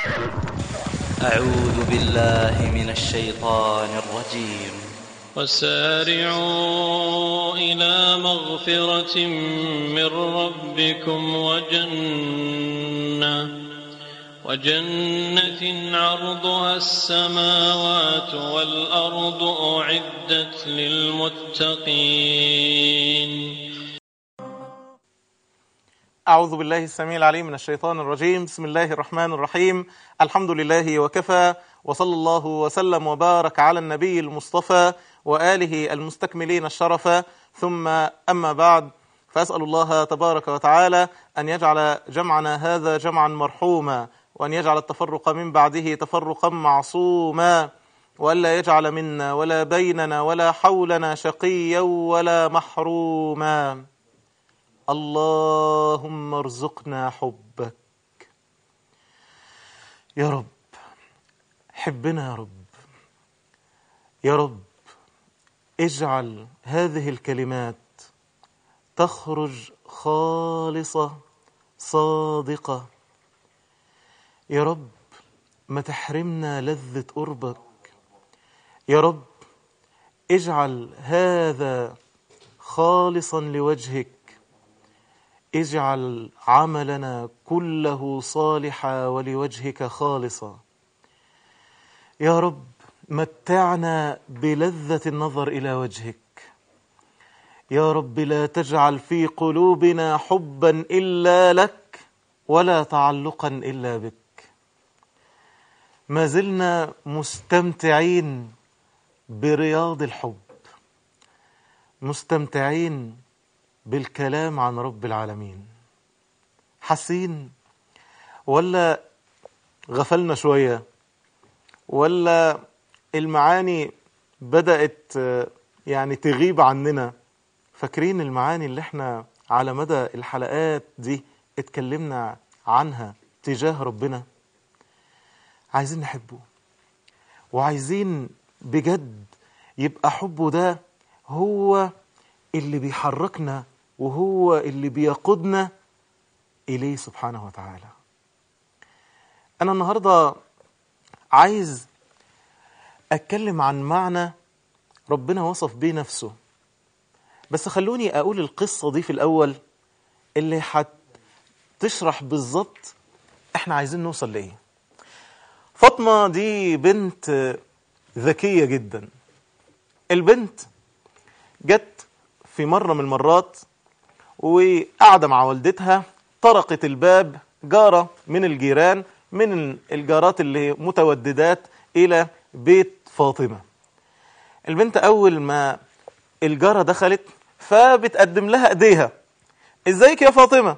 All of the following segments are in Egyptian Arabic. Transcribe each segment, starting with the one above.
أعوذ بالله من الشيطان الرجيم وسارعوا إلى مغفرة من ربكم وجنة وجنة عرضها السماوات والأرض أعدت للمتقين أعوذ بالله السميع العليم من الشيطان الرجيم بسم الله الرحمن الرحيم الحمد لله وكفى وصلى الله وسلم وبارك على النبي المصطفى وآله المستكملين الشرف ثم أما بعد فأسأل الله تبارك وتعالى أن يجعل جمعنا هذا جمعا مرحوما وأن يجعل التفرق من بعده تفرقا معصوما وألا يجعل منا ولا بيننا ولا حولنا شقيا ولا محروما اللهم ارزقنا حبك يا رب حبنا يا رب يا رب اجعل هذه الكلمات تخرج خالصة صادقة يا رب ما تحرمنا لذة قربك يا رب اجعل هذا خالصا لوجهك اجعل عملنا كله صالحا ولوجهك خالصا يا رب متعنا بلذة النظر إلى وجهك يا رب لا تجعل في قلوبنا حبا إلا لك ولا تعلقا إلا بك ما زلنا مستمتعين برياض الحب مستمتعين بالكلام عن رب العالمين حاسين ولا غفلنا شوية ولا المعاني بدأت يعني تغيب عننا فاكرين المعاني اللي احنا على مدى الحلقات دي اتكلمنا عنها تجاه ربنا عايزين نحبه وعايزين بجد يبقى حبه ده هو اللي بيحركنا وهو اللي بيقودنا إليه سبحانه وتعالى أنا النهاردة عايز أتكلم عن معنى ربنا وصف بيه نفسه بس خلوني أقول القصة دي في الأول اللي هتشرح بالظبط احنا عايزين نوصل لإيه فاطمة دي بنت ذكية جدا البنت جت في مرة من المرات وقاعدة مع والدتها طرقت الباب جارة من الجيران من الجارات اللي متوددات إلى بيت فاطمة البنت أول ما الجارة دخلت فبتقدم لها ايديها ازيك يا فاطمة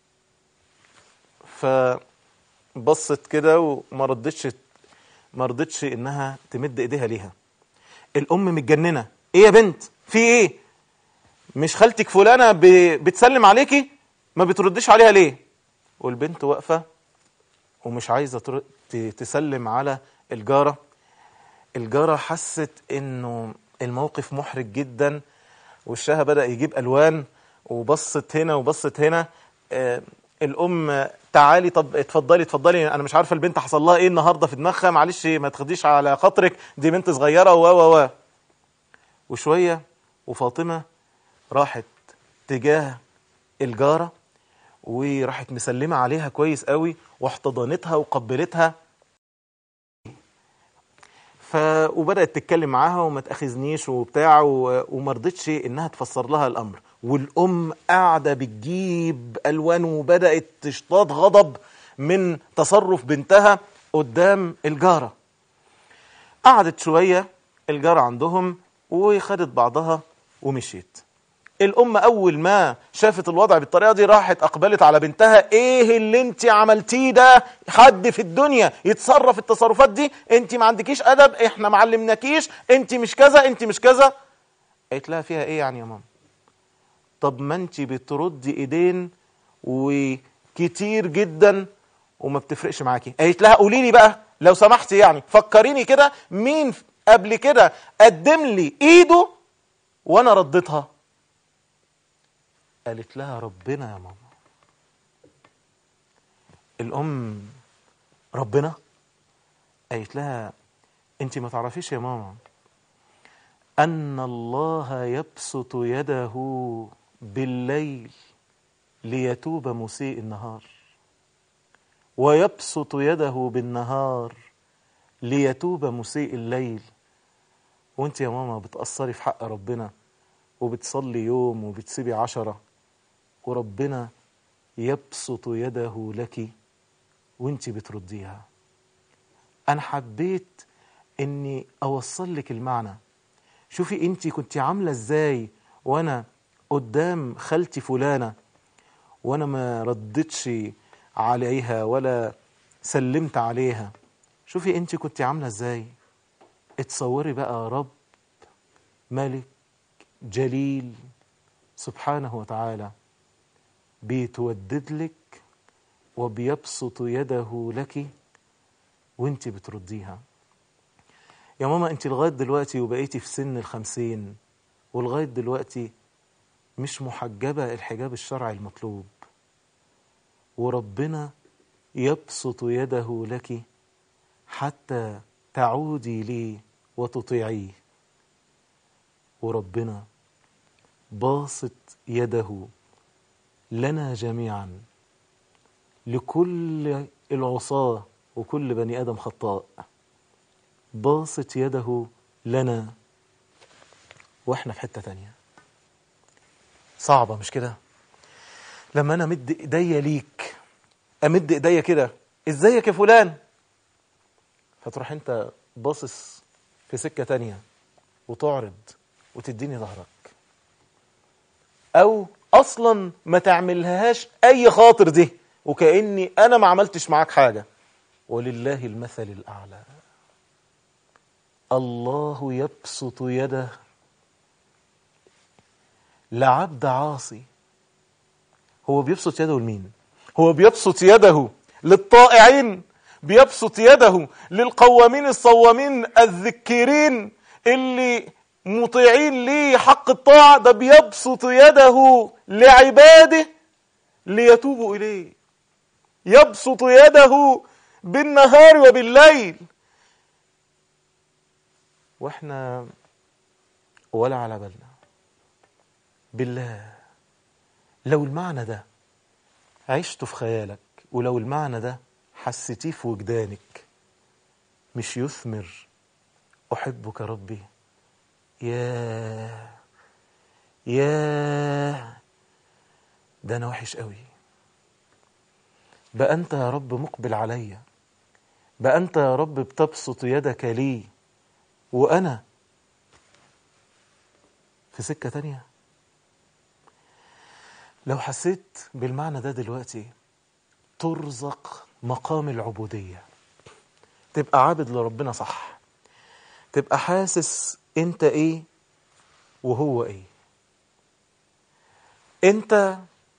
فبصت كده وما ردتش ما رضتش انها تمد ايديها ليها الام متجننه ايه يا بنت في ايه مش خالتك فلانه ب... بتسلم عليكي ما بتردش عليها ليه والبنت واقفه ومش عايزه تر... ت... تسلم على الجاره الجاره حست انه الموقف محرج جدا وشها بدا يجيب الوان وبصت هنا وبصت هنا آه الام تعالي طب اتفضلي اتفضلي انا مش عارفه البنت حصل لها ايه النهارده في دماغها معلش ما تاخديش على خاطرك دي بنت صغيره و و و وشويه وفاطمه راحت تجاه الجاره وراحت مسلمه عليها كويس قوي واحتضنتها وقبلتها ف وبدات تتكلم معاها وما تاخذنيش وبتاع و... وما رضتش انها تفسر لها الامر والام قاعده بتجيب الوان وبدات تشتاط غضب من تصرف بنتها قدام الجاره قعدت شويه الجاره عندهم وخدت بعضها ومشيت الام اول ما شافت الوضع بالطريقه دي راحت اقبلت على بنتها ايه اللي انت عملتيه ده حد في الدنيا يتصرف التصرفات دي انت ما عندكيش ادب احنا ما علمناكيش انت مش كذا انت مش كذا قالت لها فيها ايه يعني يا ماما طب ما انت بتردي ايدين وكتير جدا وما بتفرقش معاكي قالت لها قولي لي بقى لو سمحتي يعني فكريني كده مين قبل كده قدم لي ايده وانا رديتها قالت لها ربنا يا ماما الام ربنا قالت لها انت ما تعرفيش يا ماما ان الله يبسط يده بالليل ليتوب مسيء النهار ويبسط يده بالنهار ليتوب مسيء الليل وانت يا ماما بتأثري في حق ربنا وبتصلي يوم وبتسيبي عشرة وربنا يبسط يده لك وانت بترديها انا حبيت اني اوصل لك المعنى شوفي انت كنت عامله ازاي وانا قدام خالتي فلانه وانا ما ردتش عليها ولا سلمت عليها شوفي انت كنت عامله ازاي اتصوري بقى رب ملك جليل سبحانه وتعالى بيتودد لك وبيبسط يده لك وانت بترديها يا ماما انت لغاية دلوقتي وبقيتي في سن الخمسين ولغاية دلوقتي مش محجبة الحجاب الشرعي المطلوب وربنا يبسط يده لك حتى تعودي لي وتطيعيه وربنا باسط يده لنا جميعا لكل العصاة وكل بني آدم خطاء باسط يده لنا واحنا في حتة تانية صعبة مش كده لما انا مد ايديا ليك امد ايديا كده ازيك يا فلان فتروح انت باصص في سكة تانية وتعرض وتديني ظهرك او اصلا ما تعملهاش اي خاطر دي وكأني انا ما عملتش معاك حاجة ولله المثل الاعلى الله يبسط يده لعبد عاصي هو بيبسط يده لمين هو بيبسط يده للطائعين بيبسط يده للقوامين الصوامين الذكيرين اللي مطيعين ليه حق الطاعة ده بيبسط يده لعباده ليتوبوا إليه يبسط يده بالنهار وبالليل واحنا ولا على بالنا بالله لو المعنى ده عشته في خيالك ولو المعنى ده حسيتيه في وجدانك مش يثمر أحبك ربي يا يا ده أنا وحش قوي بقى أنت يا رب مقبل عليا بقى أنت يا رب بتبسط يدك لي وأنا في سكة تانية لو حسيت بالمعنى ده دلوقتي ترزق مقام العبودية تبقى عابد لربنا صح تبقى حاسس انت ايه وهو ايه انت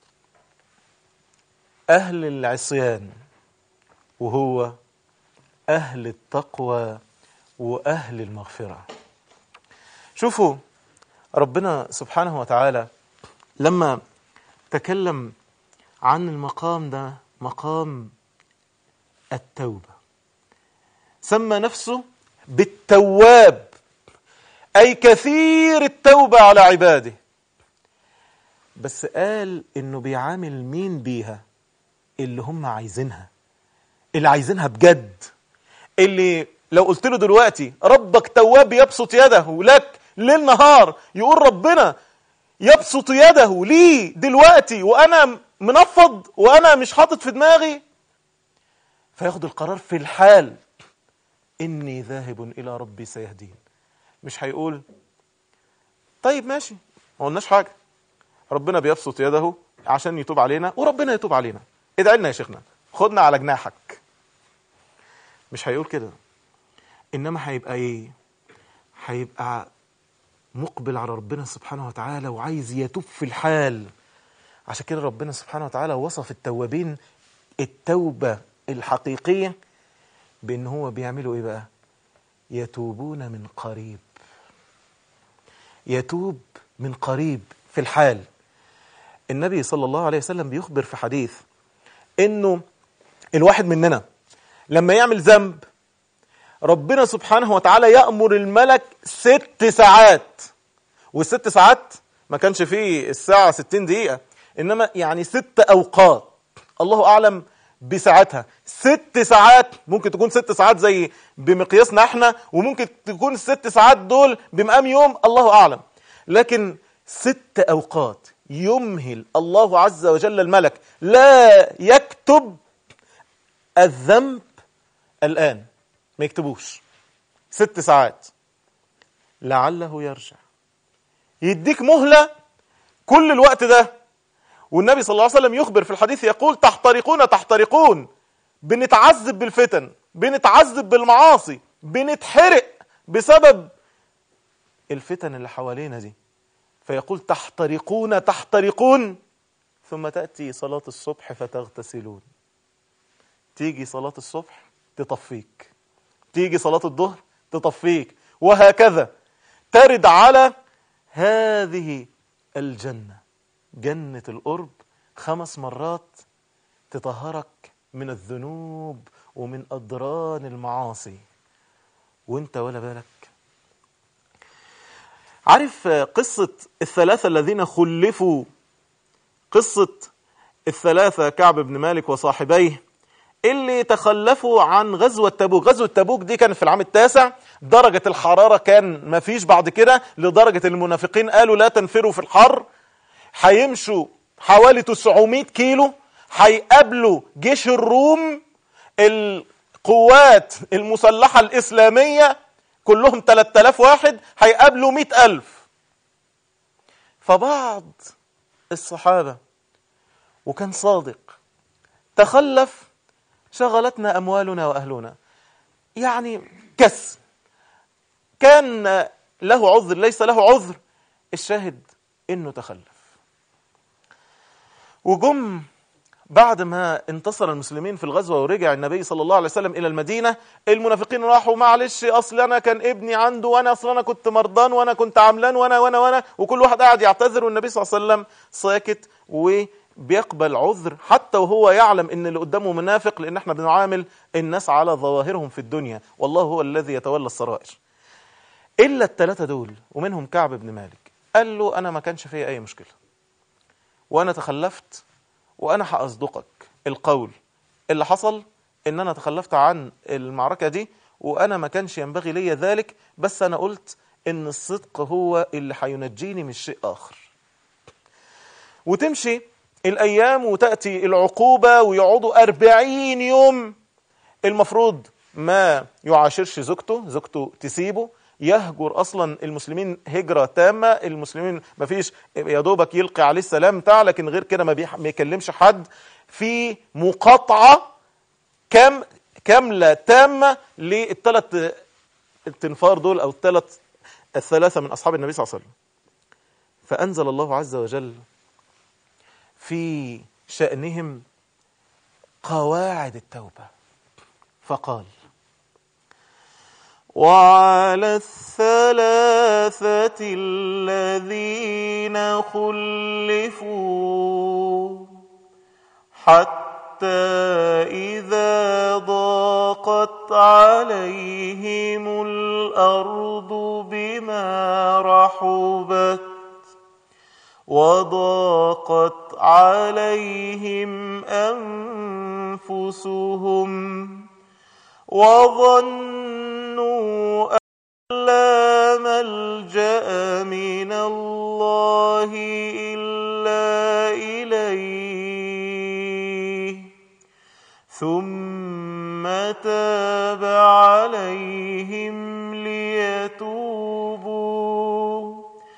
اهل العصيان وهو اهل التقوى واهل المغفرة شوفوا ربنا سبحانه وتعالى لما تكلم عن المقام ده مقام التوبة سمى نفسه بالتواب أي كثير التوبة على عباده بس قال إنه بيعامل مين بيها اللي هم عايزينها اللي عايزينها بجد اللي لو قلت له دلوقتي ربك تواب يبسط يده لك ليل نهار يقول ربنا يبسط يده لي دلوقتي وانا منفض وانا مش حاطط في دماغي فياخد القرار في الحال اني ذاهب الى ربي سيهدين مش هيقول طيب ماشي ما قلناش حاجه ربنا بيبسط يده عشان يتوب علينا وربنا يتوب علينا ادعي لنا يا شيخنا خدنا على جناحك مش هيقول كده انما هيبقى ايه هيبقى مقبل على ربنا سبحانه وتعالى وعايز يتوب في الحال عشان كده ربنا سبحانه وتعالى وصف التوابين التوبة الحقيقية بأن هو بيعملوا إيه بقى يتوبون من قريب يتوب من قريب في الحال النبي صلى الله عليه وسلم بيخبر في حديث انه الواحد مننا لما يعمل ذنب ربنا سبحانه وتعالى يأمر الملك ست ساعات والست ساعات ما كانش فيه الساعة 60 دقيقة إنما يعني ست أوقات الله أعلم بساعتها ست ساعات ممكن تكون ست ساعات زي بمقياسنا احنا وممكن تكون الست ساعات دول بمقام يوم الله أعلم لكن ست أوقات يمهل الله عز وجل الملك لا يكتب الذنب الآن ما يكتبوش ست ساعات لعله يرجع يديك مهلة كل الوقت ده والنبي صلى الله عليه وسلم يخبر في الحديث يقول تحترقون تحترقون بنتعذب بالفتن بنتعذب بالمعاصي بنتحرق بسبب الفتن اللي حوالينا دي فيقول تحترقون تحترقون ثم تأتي صلاة الصبح فتغتسلون تيجي صلاة الصبح تطفيك تيجي صلاة الظهر تطفيك وهكذا ترد على هذه الجنة جنة القرب خمس مرات تطهرك من الذنوب ومن أدران المعاصي وانت ولا بالك عارف قصة الثلاثة الذين خلفوا قصة الثلاثة كعب بن مالك وصاحبيه اللي تخلفوا عن غزوة تبوك غزوة تبوك دي كانت في العام التاسع درجة الحرارة كان ما فيش بعد كده لدرجة المنافقين قالوا لا تنفروا في الحر هيمشوا حوالي 900 كيلو هيقابلوا جيش الروم القوات المسلحة الإسلامية كلهم 3000 واحد هيقابلوا 100000 فبعض الصحابة وكان صادق تخلف شغلتنا أموالنا وأهلنا يعني كس كان له عذر ليس له عذر الشاهد انه تخلف وجم بعد ما انتصر المسلمين في الغزوة ورجع النبي صلى الله عليه وسلم إلى المدينة المنافقين راحوا معلش أصل أنا كان ابني عنده وأنا أصل أنا كنت مرضان وأنا كنت عملان وأنا وأنا وأنا وكل واحد قاعد يعتذر والنبي صلى الله عليه وسلم ساكت وبيقبل عذر حتى وهو يعلم إن اللي قدامه منافق لأن احنا بنعامل الناس على ظواهرهم في الدنيا والله هو الذي يتولى السرائر إلا الثلاثة دول ومنهم كعب بن مالك قال له أنا ما كانش فيا أي مشكلة وأنا تخلفت وأنا هأصدقك القول اللي حصل إن أنا تخلفت عن المعركة دي وأنا ما كانش ينبغي لي ذلك بس أنا قلت إن الصدق هو اللي هينجيني من شيء آخر وتمشي الأيام وتأتي العقوبة ويقعدوا أربعين يوم المفروض ما يعاشرش زوجته زوجته تسيبه يهجر اصلا المسلمين هجره تامه المسلمين ما فيش يا دوبك يلقي عليه السلام بتاع لكن غير كده ما بيكلمش حد في مقاطعه كام كامله تامه للثلاث التنفار دول او الثلاث الثلاثه من اصحاب النبي صلى الله عليه وسلم فانزل الله عز وجل في شانهم قواعد التوبه فقال وعلى الثلاثة الذين خلفوا حتى إذا ضاقت عليهم الأرض بما رحبت وضاقت عليهم أنفسهم وظنوا أن لا ملجأ من الله إلا إليه ثم تاب عليهم ليتوبوا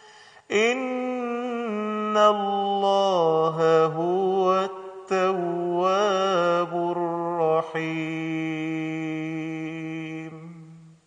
إن الله هو التواب الرحيم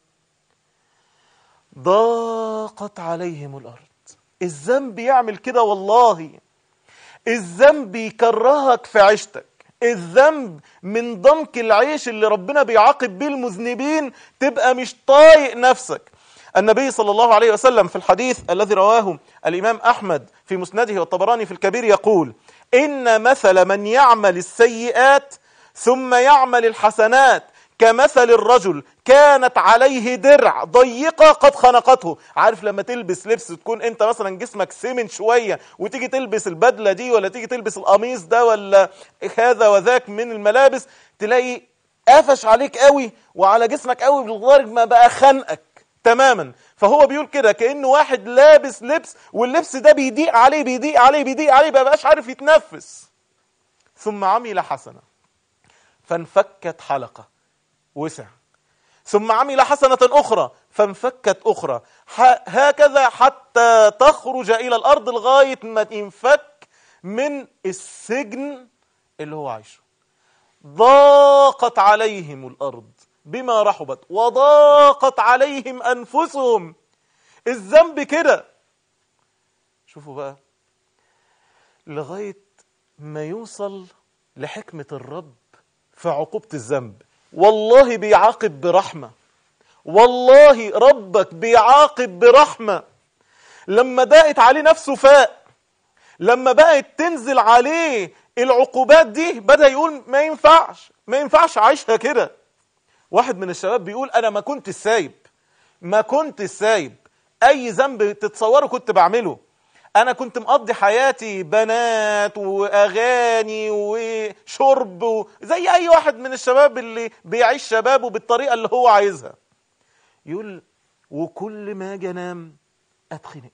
ضاقت عليهم الأرض الذنب يعمل كده والله الذنب يكرهك في عيشتك الذنب من ضنك العيش اللي ربنا بيعاقب بيه المذنبين تبقى مش طايق نفسك النبي صلى الله عليه وسلم في الحديث الذي رواه الإمام أحمد في مسنده والطبراني في الكبير يقول إن مثل من يعمل السيئات ثم يعمل الحسنات كمثل الرجل كانت عليه درع ضيقة قد خنقته عارف لما تلبس لبس تكون انت مثلا جسمك سمن شوية وتيجي تلبس البدلة دي ولا تيجي تلبس القميص ده ولا هذا وذاك من الملابس تلاقي قفش عليك قوي وعلى جسمك قوي لدرجة ما بقى خنقك تماما فهو بيقول كده كأنه واحد لابس لبس واللبس ده بيضيق عليه بيضيق عليه بيضيق عليه ما بقاش عارف يتنفس ثم عمل حسنة فانفكت حلقة وسع ثم عمل حسنة أخرى فانفكت أخرى ح- هكذا حتى تخرج إلى الأرض لغاية ما ينفك من السجن اللي هو عايشه ضاقت عليهم الأرض بما رحبت وضاقت عليهم أنفسهم الذنب كده شوفوا بقى لغاية ما يوصل لحكمة الرب في عقوبة الذنب والله بيعاقب برحمة والله ربك بيعاقب برحمة لما ضاقت عليه نفسه فاق لما بقت تنزل عليه العقوبات دي بدأ يقول ما ينفعش ما ينفعش عايشها كده واحد من الشباب بيقول انا ما كنت سايب ما كنت سايب اي ذنب تتصوره كنت بعمله انا كنت مقضي حياتي بنات واغاني وشرب و... زي اي واحد من الشباب اللي بيعيش شبابه بالطريقه اللي هو عايزها يقول وكل ما اجي انام اتخنق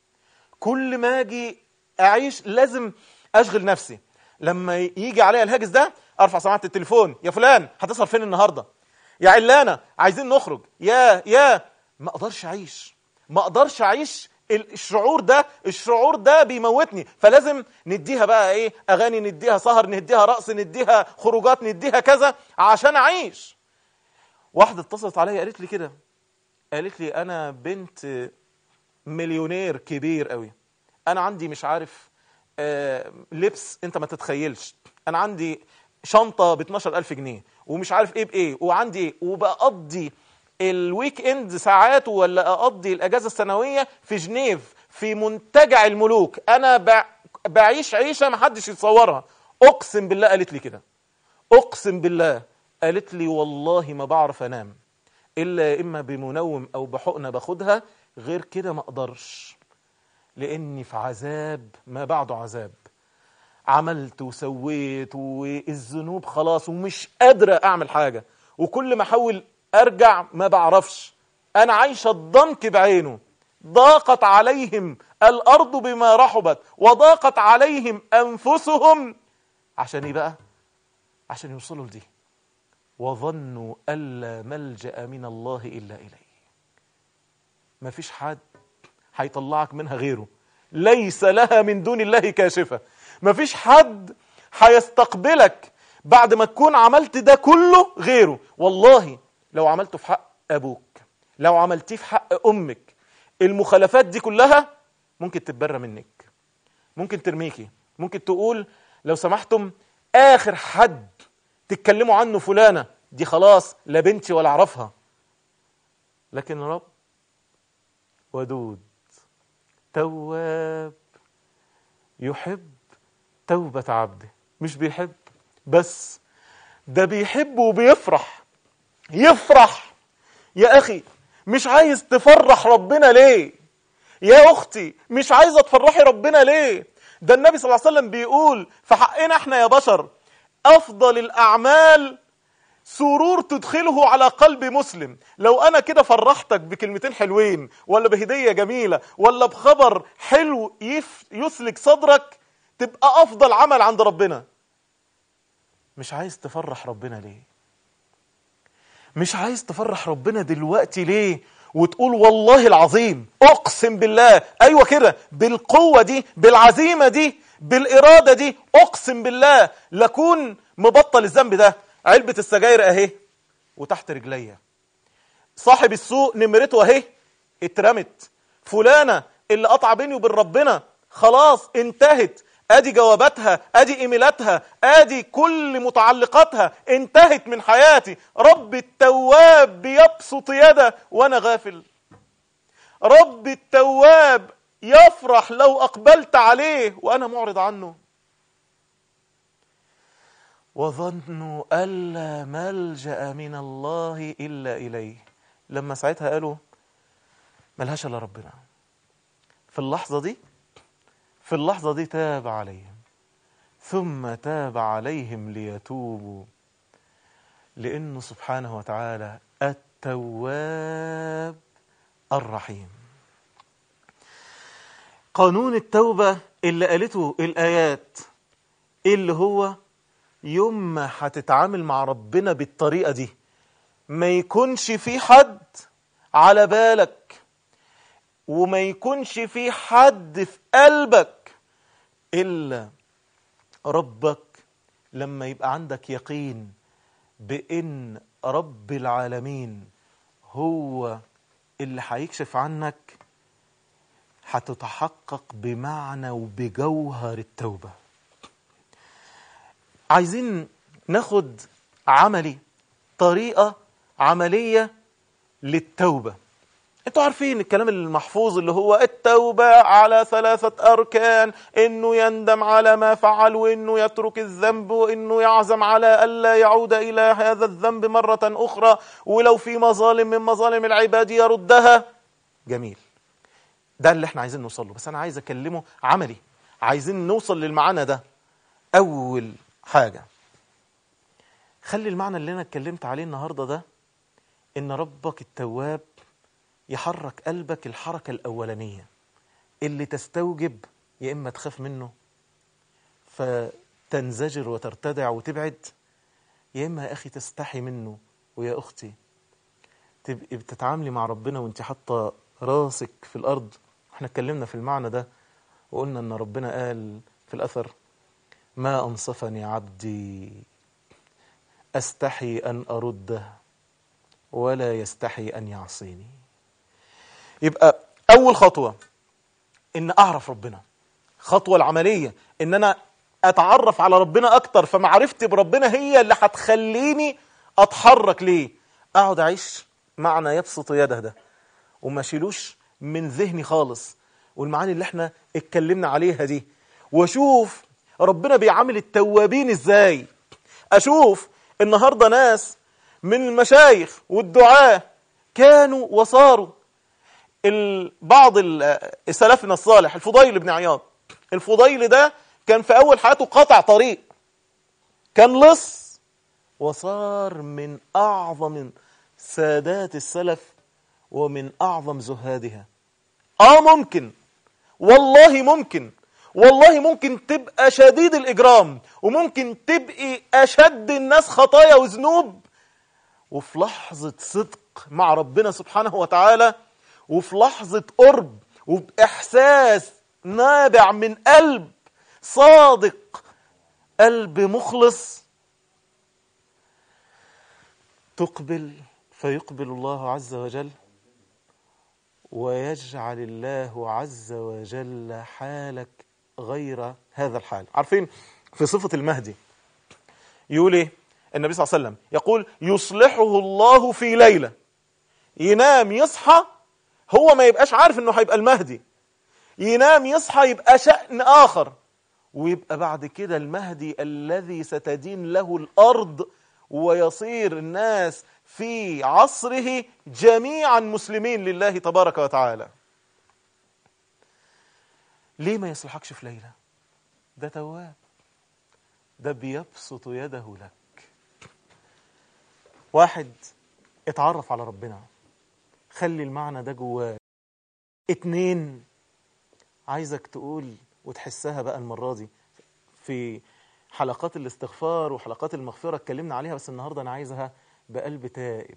كل ما اجي اعيش لازم اشغل نفسي لما يجي عليا الهاجس ده ارفع سماعه التليفون يا فلان هتصل فين النهارده يا علانه عايزين نخرج يا يا ما اقدرش اعيش ما اقدرش اعيش الشعور ده الشعور ده بيموتني فلازم نديها بقى ايه اغاني نديها سهر نديها رقص نديها خروجات نديها كذا عشان اعيش واحده اتصلت عليا قالت لي كده قالت لي انا بنت مليونير كبير قوي انا عندي مش عارف آه لبس انت ما تتخيلش انا عندي شنطه ب 12000 جنيه ومش عارف ايه بايه وعندي ايه وبقضي الويك اند ساعات ولا اقضي الاجازه السنويه في جنيف في منتجع الملوك انا بع... بعيش عيشه ما حدش يتصورها اقسم بالله قالت لي كده اقسم بالله قالت لي والله ما بعرف انام الا اما بمنوم او بحقنه باخدها غير كده ما اقدرش لاني في عذاب ما بعده عذاب عملت وسويت والذنوب خلاص ومش قادرة أعمل حاجة وكل ما أحاول أرجع ما بعرفش أنا عايشة الضنك بعينه ضاقت عليهم الأرض بما رحبت وضاقت عليهم أنفسهم عشان إيه بقى؟ عشان يوصلوا لدي وظنوا ألا ملجأ من الله إلا إليه مفيش حد هيطلعك منها غيره ليس لها من دون الله كاشفة مفيش حد هيستقبلك بعد ما تكون عملت ده كله غيره والله لو عملته في حق أبوك لو عملتيه في حق أمك المخالفات دي كلها ممكن تتبرى منك ممكن ترميكي ممكن تقول لو سمحتم آخر حد تتكلموا عنه فلانة دي خلاص لا بنتي ولا أعرفها لكن رب ودود تواب يحب توبة عبده مش بيحب بس ده بيحب وبيفرح يفرح يا أخي مش عايز تفرح ربنا ليه يا أختي مش عايزة تفرحي ربنا ليه ده النبي صلى الله عليه وسلم بيقول في حقنا احنا يا بشر أفضل الأعمال سرور تدخله على قلب مسلم لو انا كده فرحتك بكلمتين حلوين ولا بهديه جميله ولا بخبر حلو يف يسلك صدرك تبقى افضل عمل عند ربنا مش عايز تفرح ربنا ليه مش عايز تفرح ربنا دلوقتي ليه وتقول والله العظيم اقسم بالله ايوه كده بالقوه دي بالعزيمه دي بالاراده دي اقسم بالله لكون مبطل الذنب ده علبة السجاير اهي وتحت رجليا صاحب السوق نمرته اهي اترمت فلانة اللي قطع بيني وبين ربنا خلاص انتهت ادي جواباتها ادي ايميلاتها ادي كل متعلقاتها انتهت من حياتي رب التواب بيبسط يده وانا غافل رب التواب يفرح لو اقبلت عليه وانا معرض عنه وظنوا ألا ملجأ من الله إلا إليه لما ساعتها قالوا ملهاش إلا ربنا في اللحظة دي في اللحظة دي تاب عليهم ثم تاب عليهم ليتوبوا لأنه سبحانه وتعالى التواب الرحيم قانون التوبة اللي قالته الآيات اللي هو يوم ما هتتعامل مع ربنا بالطريقة دي ما يكونش في حد على بالك وما يكونش في حد في قلبك إلا ربك لما يبقى عندك يقين بأن رب العالمين هو اللي هيكشف عنك هتتحقق بمعنى وبجوهر التوبة عايزين ناخد عملي طريقة عملية للتوبة انتوا عارفين الكلام المحفوظ اللي هو التوبة على ثلاثة أركان إنه يندم على ما فعل وإنه يترك الذنب وإنه يعزم على ألا يعود إلى هذا الذنب مرة أخرى ولو في مظالم من مظالم العباد يردها جميل ده اللي احنا عايزين نوصل له بس أنا عايز أكلمه عملي عايزين نوصل للمعنى ده أول حاجة خلي المعنى اللي أنا اتكلمت عليه النهاردة ده إن ربك التواب يحرك قلبك الحركة الأولانية اللي تستوجب يا إما تخاف منه فتنزجر وترتدع وتبعد يا إما يا أخي تستحي منه ويا أختي تبقي بتتعاملي مع ربنا وانت حاطة راسك في الأرض احنا اتكلمنا في المعنى ده وقلنا ان ربنا قال في الأثر ما أنصفني عبدي أستحي أن أرده ولا يستحي أن يعصيني يبقى أول خطوة إن أعرف ربنا خطوة العملية إن أنا أتعرف على ربنا أكتر فمعرفتي بربنا هي اللي هتخليني أتحرك ليه أقعد أعيش معنى يبسط يده ده وما شيلوش من ذهني خالص والمعاني اللي احنا اتكلمنا عليها دي واشوف ربنا بيعامل التوابين ازاي اشوف النهارده ناس من المشايخ والدعاة كانوا وصاروا ال- بعض ال- سلفنا الصالح الفضيل بن عياض الفضيل ده كان في اول حياته قطع طريق كان لص وصار من اعظم سادات السلف ومن اعظم زهادها اه ممكن والله ممكن والله ممكن تبقى شديد الاجرام وممكن تبقي اشد الناس خطايا وذنوب وفي لحظة صدق مع ربنا سبحانه وتعالى وفي لحظة قرب وبإحساس نابع من قلب صادق قلب مخلص تقبل فيقبل الله عز وجل ويجعل الله عز وجل حالك غير هذا الحال عارفين في صفة المهدي يقول ايه النبي صلى الله عليه وسلم يقول يصلحه الله في ليلة ينام يصحى هو ما يبقاش عارف انه هيبقى المهدي ينام يصحى يبقى شأن آخر ويبقى بعد كده المهدي الذي ستدين له الأرض ويصير الناس في عصره جميعا مسلمين لله تبارك وتعالى ليه ما يصلحكش في ليلة ده تواب ده بيبسط يده لك واحد اتعرف على ربنا خلي المعنى ده جواه اتنين عايزك تقول وتحسها بقى المرة دي في حلقات الاستغفار وحلقات المغفرة اتكلمنا عليها بس النهاردة أنا عايزها بقلب تائب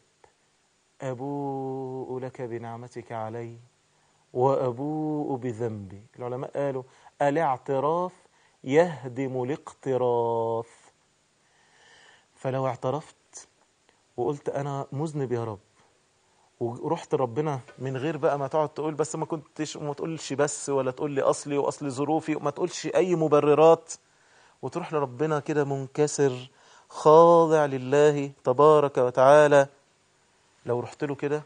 أبوء لك بنعمتك علي وأبوء بذنبي العلماء قالوا الاعتراف يهدم الاقتراف فلو اعترفت وقلت أنا مذنب يا رب ورحت ربنا من غير بقى ما تقعد تقول بس ما كنتش وما تقولش بس ولا تقول لي اصلي واصل ظروفي وما تقولش اي مبررات وتروح لربنا كده منكسر خاضع لله تبارك وتعالى لو رحت له كده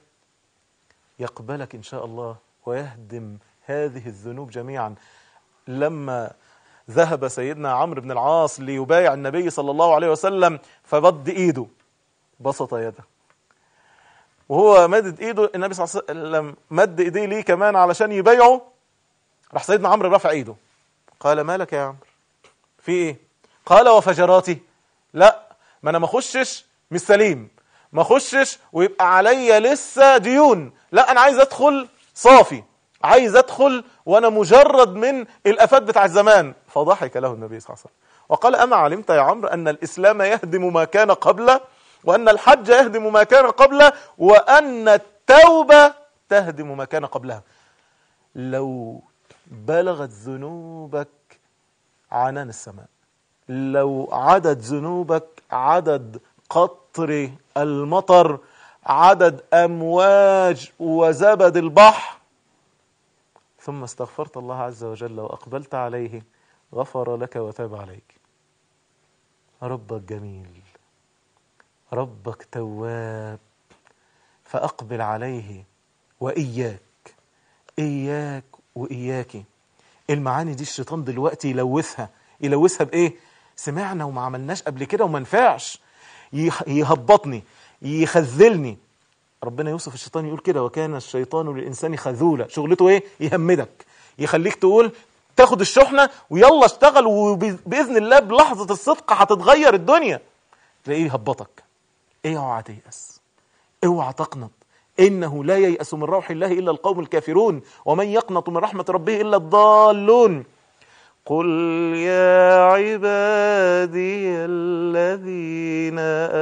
يقبلك ان شاء الله ويهدم هذه الذنوب جميعا لما ذهب سيدنا عمرو بن العاص ليبايع النبي صلى الله عليه وسلم فبد ايده بسط يده وهو مدد ايده النبي صلى الله عليه وسلم مد ايديه ليه كمان علشان يبايعه راح سيدنا عمرو رفع ايده قال مالك يا عمرو في ايه قال وفجراتي لا ما انا ما اخشش مش سليم ما اخشش ويبقى عليا لسه ديون لا انا عايز ادخل صافي عايز ادخل وانا مجرد من الافات بتاع الزمان فضحك له النبي صلى الله عليه وسلم وقال اما علمت يا عمرو ان الاسلام يهدم ما كان قبله وان الحج يهدم ما كان قبله وان التوبه تهدم ما كان قبلها لو بلغت ذنوبك عنان السماء لو عدد ذنوبك عدد قطر المطر عدد امواج وزبد البحر ثم استغفرت الله عز وجل واقبلت عليه غفر لك وتاب عليك ربك جميل ربك تواب فاقبل عليه واياك اياك واياكي المعاني دي الشيطان دلوقتي يلوثها يلوثها بايه سمعنا وما عملناش قبل كده وما نفعش يح- يهبطني يخذلني ربنا يوصف الشيطان يقول كده وكان الشيطان للانسان خذولا شغلته ايه يهمدك يخليك تقول تاخد الشحنه ويلا اشتغل وباذن الله بلحظه الصدق هتتغير الدنيا تلاقيه يهبطك اوعى تيأس اوعى تقنط انه لا ييأس من روح الله الا القوم الكافرون ومن يقنط من رحمه ربه الا الضالون قل يا عبادي الذين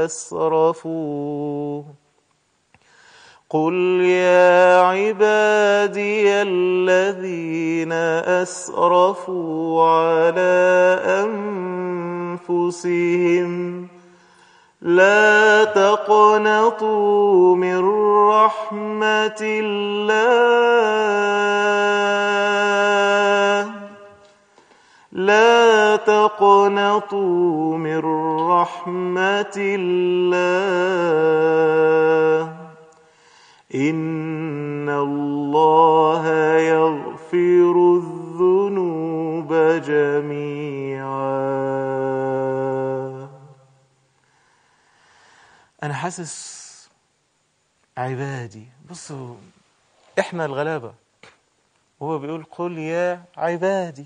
اسرفوا قل يا عبادي الذين اسرفوا على انفسهم لا تقنطوا من رحمة الله لا تقنطوا من رحمة الله إن الله يغفر الذنوب جميعا انا حاسس عبادي بصوا احنا الغلابه هو بيقول قل يا عبادي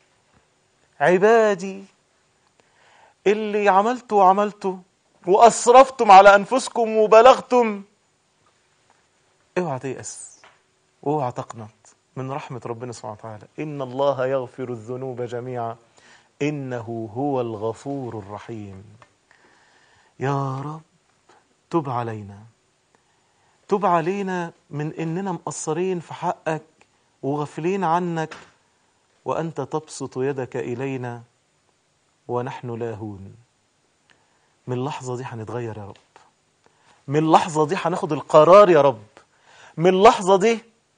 عبادي اللي عملته وعملته واسرفتم على انفسكم وبلغتم اوعى تيأس واوعى تقنط من رحمة ربنا سبحانه وتعالى إن الله يغفر الذنوب جميعا إنه هو الغفور الرحيم يا رب تب علينا تب علينا من اننا مقصرين في حقك وغافلين عنك وانت تبسط يدك الينا ونحن لاهون من اللحظه دي هنتغير يا رب من اللحظه دي هناخد القرار يا رب من اللحظه دي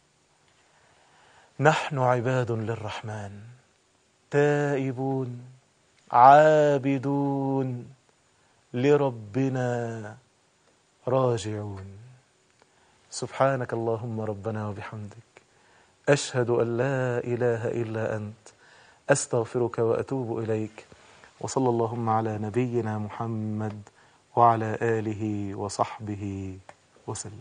نحن عباد للرحمن تائبون عابدون لربنا راجعون سبحانك اللهم ربنا وبحمدك اشهد ان لا اله الا انت استغفرك واتوب اليك وصلى اللهم على نبينا محمد وعلى اله وصحبه وسلم